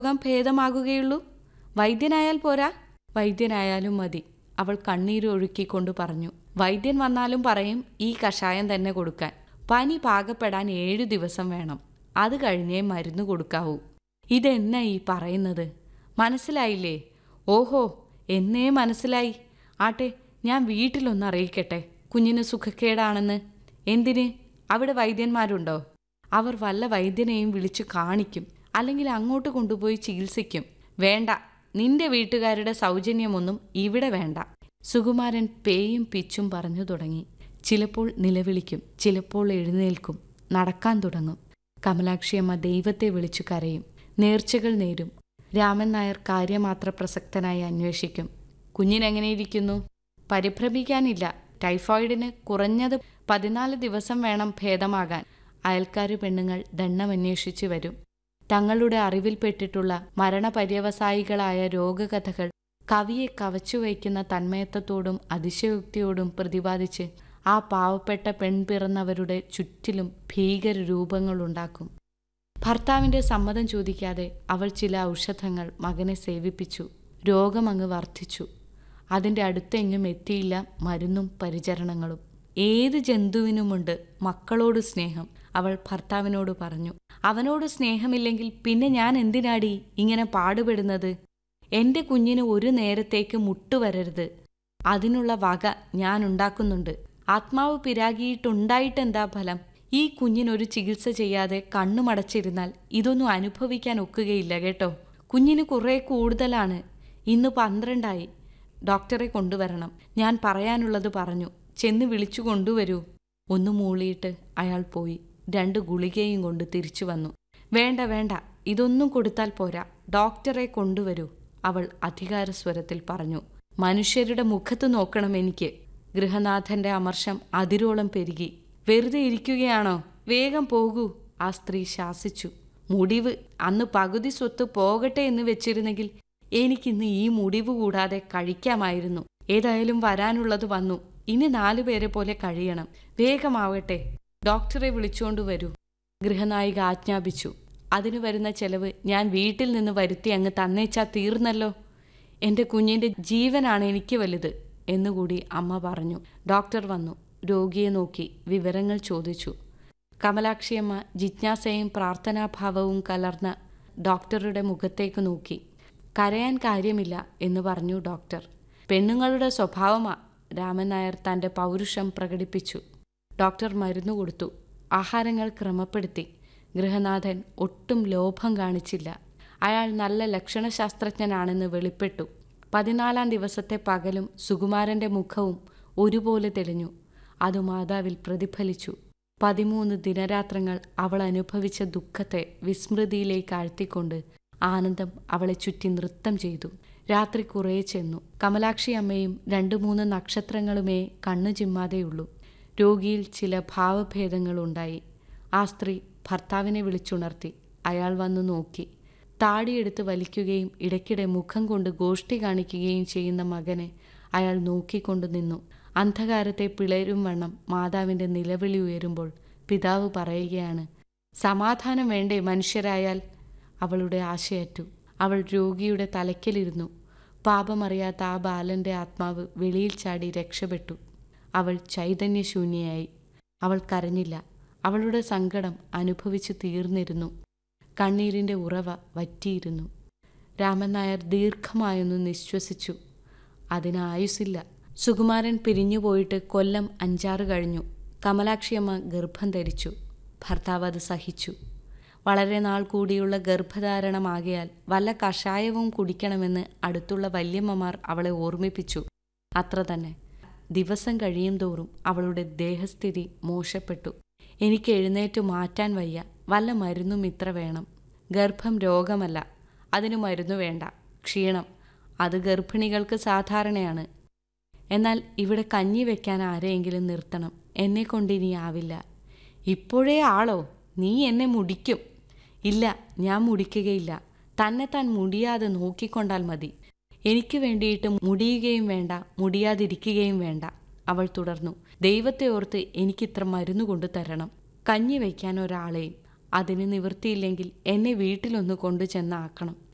രോഗം ഭേദമാകുകയുള്ളൂ വൈദ്യനായാൽ പോരാ വൈദ്യനായാലും മതി അവൾ കണ്ണീരൊഴുക്കിക്കൊണ്ട് പറഞ്ഞു വൈദ്യൻ വന്നാലും പറയും ഈ കഷായം തന്നെ കൊടുക്കാൻ പനി പാകപ്പെടാൻ ഏഴു ദിവസം വേണം അത് കഴിഞ്ഞേ മരുന്ന് കൊടുക്കാവൂ ഇതെന്നാ ഈ പറയുന്നത് മനസ്സിലായില്ലേ ഓഹോ എന്നേ മനസ്സിലായി ആട്ടെ ഞാൻ വീട്ടിലൊന്ന് അറിയിക്കട്ടെ കുഞ്ഞിന് സുഖക്കേടാണെന്ന് എന്തിന് അവിടെ വൈദ്യന്മാരുണ്ടോ അവർ വല്ല വൈദ്യനെയും വിളിച്ചു കാണിക്കും അല്ലെങ്കിൽ അങ്ങോട്ട് കൊണ്ടുപോയി ചികിത്സിക്കും വേണ്ട നിന്റെ വീട്ടുകാരുടെ സൗജന്യമൊന്നും ഇവിടെ വേണ്ട സുകുമാരൻ പേയും പിച്ചും പറഞ്ഞു തുടങ്ങി ചിലപ്പോൾ നിലവിളിക്കും ചിലപ്പോൾ എഴുന്നേൽക്കും നടക്കാൻ തുടങ്ങും കമലാക്ഷിയമ്മ ദൈവത്തെ വിളിച്ചു കരയും നേർച്ചകൾ നേരും രാമൻ നായർ കാര്യമാത്ര പ്രസക്തനായി അന്വേഷിക്കും കുഞ്ഞിനെങ്ങനെയിരിക്കുന്നു പരിഭ്രമിക്കാനില്ല ടൈഫോയിഡിന് കുറഞ്ഞത് പതിനാല് ദിവസം വേണം ഭേദമാകാൻ അയൽക്കാരു പെണ്ണുങ്ങൾ ദണ്ണമന്വേഷിച്ചു വരും തങ്ങളുടെ അറിവിൽപ്പെട്ടിട്ടുള്ള മരണപര്യവസായികളായ രോഗകഥകൾ കവിയെ കവച്ചുവയ്ക്കുന്ന തന്മയത്വത്തോടും അതിശയോക്തിയോടും പ്രതിപാദിച്ച് ആ പാവപ്പെട്ട പെൺപിറന്നവരുടെ ചുറ്റിലും ഭീകര രൂപങ്ങളുണ്ടാക്കും ഭർത്താവിന്റെ സമ്മതം ചോദിക്കാതെ അവൾ ചില ഔഷധങ്ങൾ മകനെ സേവിപ്പിച്ചു രോഗമങ്ങ് വർദ്ധിച്ചു അതിൻ്റെ അടുത്തെങ്ങും എത്തിയില്ല മരുന്നും പരിചരണങ്ങളും ഏത് ജന്തുവിനുമുണ്ട് മക്കളോട് സ്നേഹം അവൾ ഭർത്താവിനോട് പറഞ്ഞു അവനോട് സ്നേഹമില്ലെങ്കിൽ പിന്നെ ഞാൻ എന്തിനാടി ഇങ്ങനെ പാടുപെടുന്നത് എന്റെ കുഞ്ഞിന് ഒരു നേരത്തേക്ക് മുട്ടുവരരുത് അതിനുള്ള വക ഞാൻ ഉണ്ടാക്കുന്നുണ്ട് ആത്മാവ് പിരാകിയിട്ടുണ്ടായിട്ടെന്താ ഫലം ഈ കുഞ്ഞിനൊരു ചികിത്സ ചെയ്യാതെ കണ്ണുമടച്ചിരുന്നാൽ ഇതൊന്നും അനുഭവിക്കാൻ ഒക്കുകയില്ല കേട്ടോ കുഞ്ഞിന് കുറേ കൂടുതലാണ് ഇന്ന് പന്ത്രണ്ടായി ഡോക്ടറെ കൊണ്ടുവരണം ഞാൻ പറയാനുള്ളത് പറഞ്ഞു ചെന്ന് വിളിച്ചു കൊണ്ടുവരൂ ഒന്ന് മൂളിയിട്ട് അയാൾ പോയി രണ്ട് ഗുളികയും കൊണ്ട് തിരിച്ചു വന്നു വേണ്ട വേണ്ട ഇതൊന്നും കൊടുത്താൽ പോരാ ഡോക്ടറെ കൊണ്ടുവരൂ അവൾ അധികാരസ്വരത്തിൽ പറഞ്ഞു മനുഷ്യരുടെ മുഖത്ത് നോക്കണം എനിക്ക് ഗൃഹനാഥന്റെ അമർഷം അതിരോളം പെരുകി വെറുതെ ഇരിക്കുകയാണോ വേഗം പോകൂ ആ സ്ത്രീ ശാസിച്ചു മുടിവ് അന്ന് പകുതി സ്വത്ത് പോകട്ടെ എന്ന് വെച്ചിരുന്നെങ്കിൽ എനിക്കിന്ന് ഈ മുടിവ് കൂടാതെ കഴിക്കാമായിരുന്നു ഏതായാലും വരാനുള്ളത് വന്നു ഇനി നാലുപേരെ പോലെ കഴിയണം വേഗമാവട്ടെ ഡോക്ടറെ വിളിച്ചുകൊണ്ട് വരൂ ഗൃഹനായിക ആജ്ഞാപിച്ചു അതിനു വരുന്ന ചെലവ് ഞാൻ വീട്ടിൽ നിന്ന് വരുത്തി അങ്ങ് തന്നേച്ചാ തീർന്നല്ലോ എൻ്റെ കുഞ്ഞിൻ്റെ ജീവനാണ് എനിക്ക് വലുത് എന്നുകൂടി അമ്മ പറഞ്ഞു ഡോക്ടർ വന്നു രോഗിയെ നോക്കി വിവരങ്ങൾ ചോദിച്ചു കമലാക്ഷിയമ്മ ജിജ്ഞാസയും പ്രാർത്ഥനാഭാവവും കലർന്ന ഡോക്ടറുടെ മുഖത്തേക്ക് നോക്കി കരയാൻ കാര്യമില്ല എന്ന് പറഞ്ഞു ഡോക്ടർ പെണ്ണുങ്ങളുടെ സ്വഭാവമാ രാമൻ നായർ തൻ്റെ പൗരുഷം പ്രകടിപ്പിച്ചു ഡോക്ടർ മരുന്ന് കൊടുത്തു ആഹാരങ്ങൾ ക്രമപ്പെടുത്തി ഗൃഹനാഥൻ ഒട്ടും ലോഭം കാണിച്ചില്ല അയാൾ നല്ല ലക്ഷണശാസ്ത്രജ്ഞനാണെന്ന് വെളിപ്പെട്ടു പതിനാലാം ദിവസത്തെ പകലും സുകുമാരന്റെ മുഖവും ഒരുപോലെ തെളിഞ്ഞു അത് മാതാവിൽ പ്രതിഫലിച്ചു പതിമൂന്ന് ദിനരാത്രങ്ങൾ അവൾ അനുഭവിച്ച ദുഃഖത്തെ വിസ്മൃതിയിലേക്ക് ആഴ്ത്തിക്കൊണ്ട് ആനന്ദം അവളെ ചുറ്റി നൃത്തം ചെയ്തു രാത്രി കുറേ ചെന്നു കമലാക്ഷി അമ്മയും രണ്ടു മൂന്ന് നക്ഷത്രങ്ങളുമേ കണ്ണു ചിമ്മാതെയുള്ളൂ രോഗിയിൽ ചില ഭാവഭേദങ്ങളുണ്ടായി ആ സ്ത്രീ ഭർത്താവിനെ വിളിച്ചുണർത്തി അയാൾ വന്നു നോക്കി താടിയെടുത്ത് വലിക്കുകയും ഇടയ്ക്കിടെ മുഖം കൊണ്ട് ഗോഷ്ടി കാണിക്കുകയും ചെയ്യുന്ന മകനെ അയാൾ നോക്കിക്കൊണ്ടു നിന്നു അന്ധകാരത്തെ പിളരും വണ്ണം മാതാവിൻ്റെ നിലവിളി ഉയരുമ്പോൾ പിതാവ് പറയുകയാണ് സമാധാനം വേണ്ടേ മനുഷ്യരായാൽ അവളുടെ ആശയറ്റു അവൾ രോഗിയുടെ തലയ്ക്കലിരുന്നു പാപമറിയാത്ത ആ ബാലന്റെ ആത്മാവ് വെളിയിൽ ചാടി രക്ഷപ്പെട്ടു അവൾ ചൈതന്യശൂന്യയായി അവൾ കരഞ്ഞില്ല അവളുടെ സങ്കടം അനുഭവിച്ചു തീർന്നിരുന്നു കണ്ണീരിൻ്റെ ഉറവ വറ്റിയിരുന്നു രാമൻ നായർ ദീർഘമായൊന്ന് നിശ്വസിച്ചു അതിന് ആയുസില്ല സുകുമാരൻ പിരിഞ്ഞുപോയിട്ട് കൊല്ലം അഞ്ചാറ് കഴിഞ്ഞു കമലാക്ഷിയമ്മ ഗർഭം ധരിച്ചു ഭർത്താവ് അത് സഹിച്ചു വളരെ നാൾ കൂടിയുള്ള ഗർഭധാരണമാകിയാൽ വല്ല കഷായവും കുടിക്കണമെന്ന് അടുത്തുള്ള വല്യമ്മമാർ അവളെ ഓർമ്മിപ്പിച്ചു അത്ര തന്നെ ദിവസം കഴിയും തോറും അവളുടെ ദേഹസ്ഥിതി മോശപ്പെട്ടു എനിക്ക് എഴുന്നേറ്റ് മാറ്റാൻ വയ്യ വല്ല മരുന്നും ഇത്ര വേണം ഗർഭം രോഗമല്ല അതിന് മരുന്നു വേണ്ട ക്ഷീണം അത് ഗർഭിണികൾക്ക് സാധാരണയാണ് എന്നാൽ ഇവിടെ കഞ്ഞി വെക്കാൻ ആരെയെങ്കിലും നിർത്തണം എന്നെ കൊണ്ടിനി ആവില്ല ഇപ്പോഴേ ആളോ നീ എന്നെ മുടിക്കും ഇല്ല ഞാൻ മുടിക്കുകയില്ല തന്നെ താൻ മുടിയാതെ നോക്കിക്കൊണ്ടാൽ മതി എനിക്ക് വേണ്ടിയിട്ട് മുടിയുകയും വേണ്ട മുടിയാതിരിക്കുകയും വേണ്ട അവൾ തുടർന്നു ദൈവത്തെ ഓർത്ത് എനിക്കിത്ര മരുന്ന് കൊണ്ടു തരണം കഞ്ഞി വയ്ക്കാൻ ഒരാളെയും അതിന് നിവൃത്തിയില്ലെങ്കിൽ എന്നെ വീട്ടിലൊന്ന് കൊണ്ടു ചെന്നാക്കണം